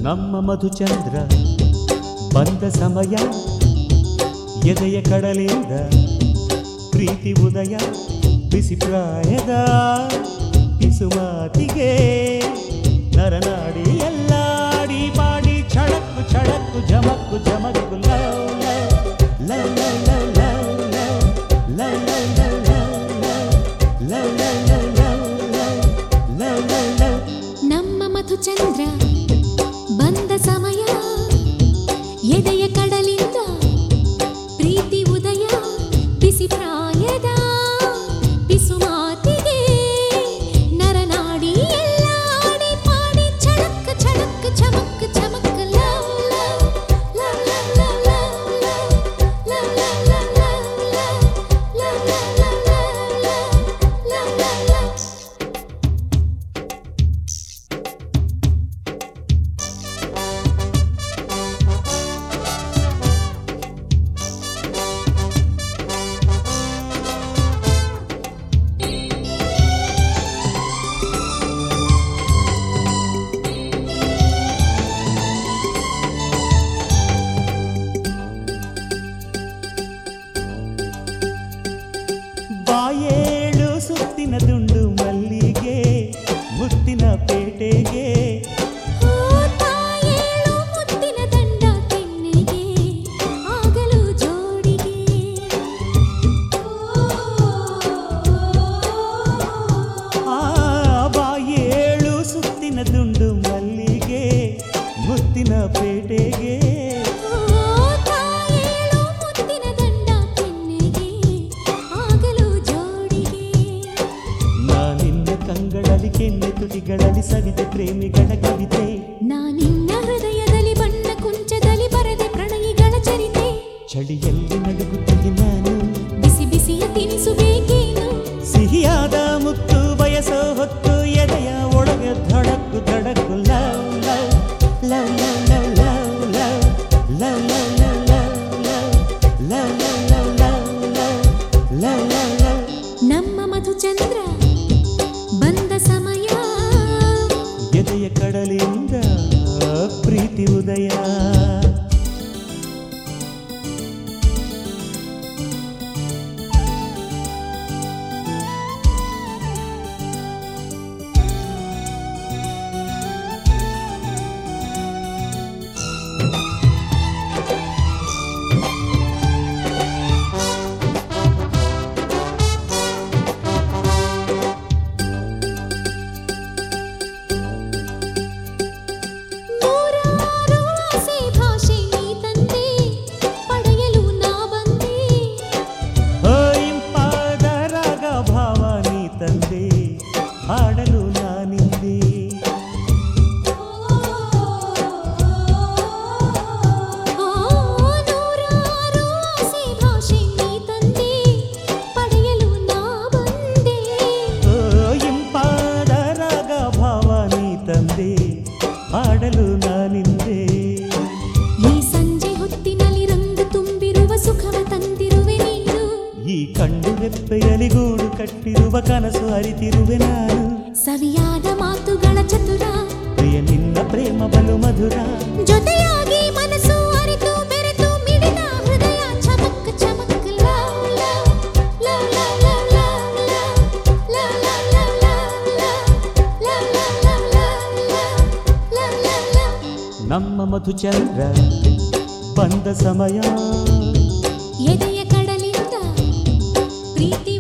ನಮ್ಮ ಮಧುಚಂದ್ರ ಬಂದ ಸಮಯ ಎದೆಯ ಕಡಲಿಂದ ಪ್ರೀತಿ ಉದಯ ಬಿಸಿ ಪ್ರಾಯದ ಪಿಸುಮಾತಿಗೆ ನರನಾಡಿ ಎಲ್ಲಾಡಿ ಪಾಡಿ ಛಳಕ್ಕು ಛಳಕ್ಕು ಜಮಕ್ಕು ಜಮಕ್ಕು love love love love love love love love love love love love love love love love love love ನಮ್ಮ ಮಧುಚಂದ್ರ ಬಂದ ಸಮಯ ಎದೆಯ ಕಡಲಿಂದ ಪ್ರೀತಿ ಉದಯ ಬಿಸಿ ಪ್ರಾಯದ ಬಿಸು ಮಾತಿಗೆ ನರನಾಡಿ ಎಲ್ಲಾಡಿ ಪಾಡಿ ಛಳಕ್ ಛಳಕ್ ಚಮಕ್ ಚಮಕ್ love love love love love love love love love love love love love love love love love love ಬಾಯೇಳು ಸುತ್ತಿನ ದುಂಡು ಮಲ್ಲಿಗೆ ಮುತ್ತಿನ ಪೇಟೆಗೆ ತಾಯೇಳು ಮುತ್ತಿನ ದಂಡ ಕೆನ್ನೆಗೆ ಆಗಲು ಜೋಡಿಗೆ ಆ ಬಾಯೇಳು ಸುತ್ತಿನ ದುಂಡು ಮಲ್ಲಿಗೆ ಮುತ್ತಿನ ಪೇಟೆಗೆ ತಾಯೇಳು ಮುತ್ತಿನ ದಂಡ ಕೆನ್ನೆಗೆ ಆಗಲು ಜೋಡಿಗೆ ನಾನಿನ್ನ ಕಂಗಳಲ್ಲಿ ಕೆನ್ನೆ ತುಟಿಗಳಲ್ಲಿ ಸವಿತೆ ಪ್ರೇಮಿಗಳ ಕವಿತೆ ನಾನಿನ್ನ ಹೃದಯದಲ್ಲಿ ಬಣ್ಣ ಕುಂಚದಲ್ಲಿ ಬರದೆ ಪ್ರಣಯಿಗಳ ಚರಿತೆ ಚಳಿಯಲ್ಲಿ ನಡುಗುತ್ತಿದ್ದೆ ನಾನು ಬಿಸಿ ಬಿಸಿಯ ತಿನಿಸು ಬೇಕೇನು ಸಿಹಿಯಾದ ಮುತ್ತು ಬಯಸೋ ಹೊತ್ತು ಎದೆಯ ಒಳಗೆ ಧಡಕ್ಕು ಧಡಕ್ಕು love love love love love love love love love love love love love love love love love love love ನಮ್ಮ ಮಧುಚಂದ್ರ ಬಂದ ಸಮಯ ಎದೆಯ ಕಡಲಿಂದ ಪ್ರೀತಿ ಉದಯ ನೂರಾರು ಆಸೆ ಭಾಷೆ ನೀ ತಂದೆ ಪಡೆಯಲು ನಾ ಬಂದೆ ಓ ಇಂಪಾದ ರಾಗ ಭಾವ ನೀ ತಂದೆ ಹಾಡಲು ನಾನಿಂದೆ ಓ ನೂರಾರು ಆಸೆ ಭಾಷೆ ನೀ ತಂದೆ ಪಡೆಯಲು ನಾ ಬಂದೆ ಓ ಇಂಪಾದ ರಾಗ ಭಾವ ನೀ ತಂದೆ ಹಾಡಲು ನಾನಿಂದೆ ಈ ಸಂಜೆ ಹೊತ್ತಿನಲ್ಲಿ ರಂಗು ತುಂಬಿರುವ ಸುಖವ ತಂದಿರುವೆ ನೀನು ಈ ಕಂಡು ರೆಪ್ಪೆಯಲ್ಲಿ ಗೂಡು ಕಟ್ಟಿರುವ ಕನಸು ಅರಿತಿರುವೆ ನಾನು ಸವಿಯಾದ ಮಾತುಗಳ ಚತುರ ಪ್ರಿಯ ನಿನ್ನ ಪ್ರೇಮ ಬಲು ಮಧುರ ಜೊತೆಯಾಗಿ ಮನಸ್ಸು ಅರಿತು ಬೆರೆತು ಮಿಡಿದ ಹೃದಯ ಚಮಕ್ ಚಮಕ್ love love love love love love love love love love love love love love love love love love ನಮ್ಮ ಮಧುಚಂದ್ರ ಬಂದ ಸಮಯ ಎದೆಯ ಕಡಲಿಂದ ಪ್ರೀತಿ